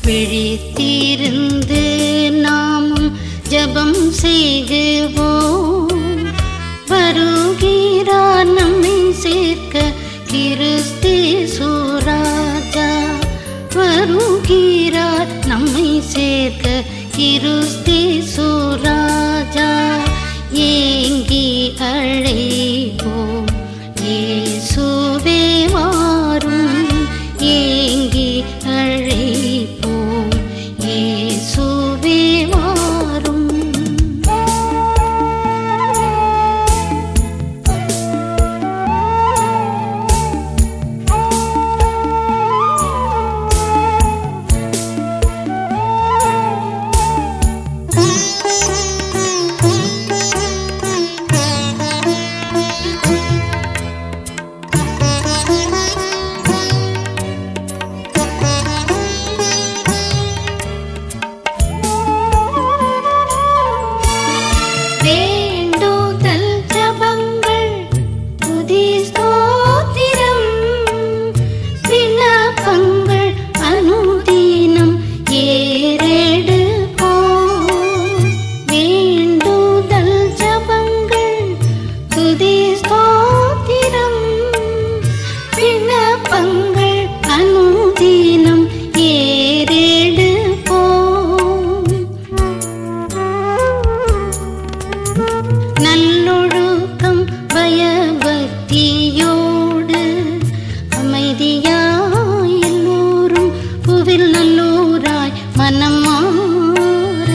விழித்திருந்து நாமும் ஜெபம் செய்குவோம் வருகிறார் நம்மை சேர்க்க கிறிஸ்து சூராஜா வருகிறார் நம்மை சேர்க்க கிறிஸ்து சூராஜா ஏங்கி அழைப்போம் இயேசுவே வாரும் ஏங்கி அழைப்போம் இயேசுவே வாரும் வேண்டுதல் ஜபங்கள் துதி ஸ்தோத்திரம் விண்ணப்பங்கள் அனுதினம் ஏறெடுப்போம் வேண்டுதல் ஜபங்கள் துதி ஸ்தோத்திரம் விண்ணப்பங்கள் அனுதினம் ஏறெடுப்போம் நல்லொழுக்கம் பயபக்தியோடு அமைதியாய் எல்லோரும் புவில் நல்லூராய் மனம் மாற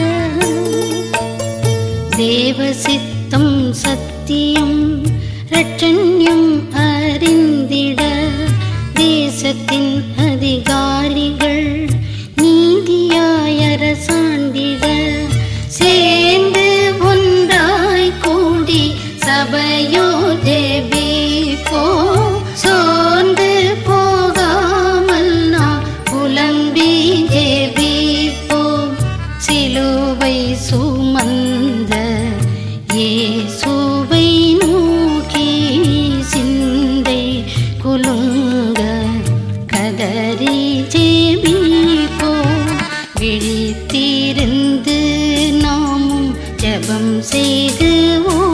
தேவ சித்தம் சத்தியம் ரட்சண்யம் அறிந்திட தேசத்தின் அதிகாரிகள் நீதியாய் அரசாண்டிட சேர்ந்து ஒன்றாய் கூடி சபையோ ஜெபிப்போ சோர்ந்து போகாமல் நாம் புலம்பி ஜெபிப்போம் சிலுவை சுமந்த இயேசுவை நோக்கி சிந்தை குலுங்க கதறி ஜெபிப்போம் விழித்திருந்து நாமும் ஜெபம் செய்குவோம்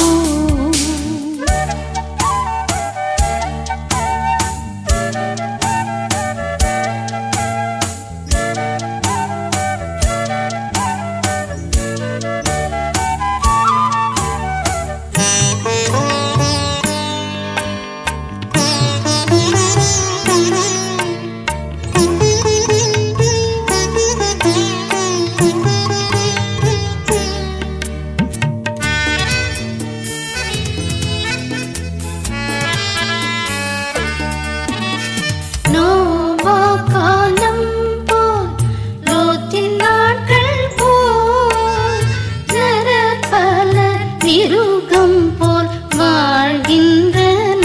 நோவா காலம் போல் லோத்தின் நாட்கள் போல் நரபல மிருகம் போல் வாழ்கின்றன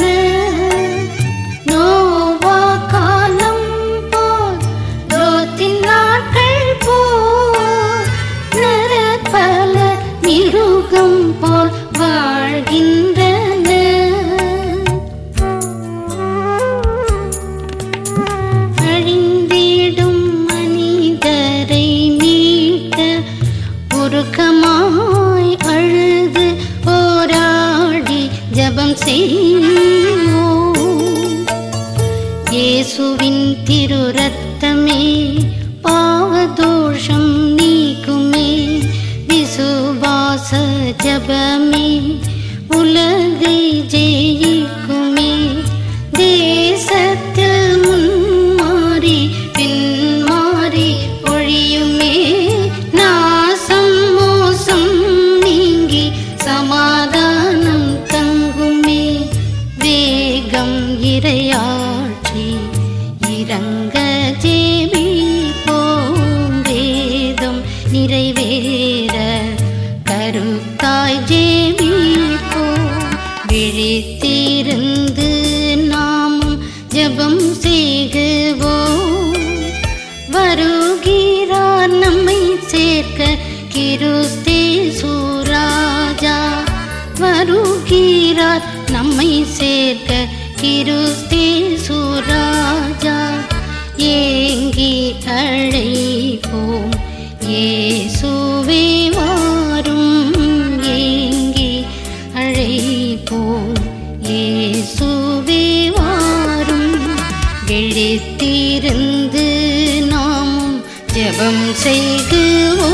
நோவா காலம் போல் லோத்தின் நாட்கள் போல் நரபல மிருகம் போல் வாழ்கின்றன அழிந்திடும் மனிதரை மீட்க உருக்கமாய் அழுது போராடி ஜெபம் செய்வோம் இயேசுவின் திரு ரத்தமே பாவதோஷம் நீக்குமே விசுவாச ஜபமே உலகை ஜெயிக்குமே தேசத்தில் முன்மாறி பின்மாறி ஒழியுமே நாசம் மோசம் நீங்கி சமாதானம் தங்குமே வேகம் இரையாட்சி இறங்க ஜெபிப்போம் வேதம் நிறைவேற கருத்தாய் ஜெபிப்போம் விழித்திருந்து நாமும் ஜெபம் செய்குவோம் வருகிறார் நம்மை சேர்க்க கிருஸ்தே சூராஜா வருகிறார் நம்மை சேர்க்க கிருஸ்தே சூராஜா ஏங்கி அழைப்போம் இயேசுவே வாரும் ஏங்கி அழைப்போம் இயேசுவே வாரும் விழித்திருந்து நாம் ஜெபம் செய்குவோம்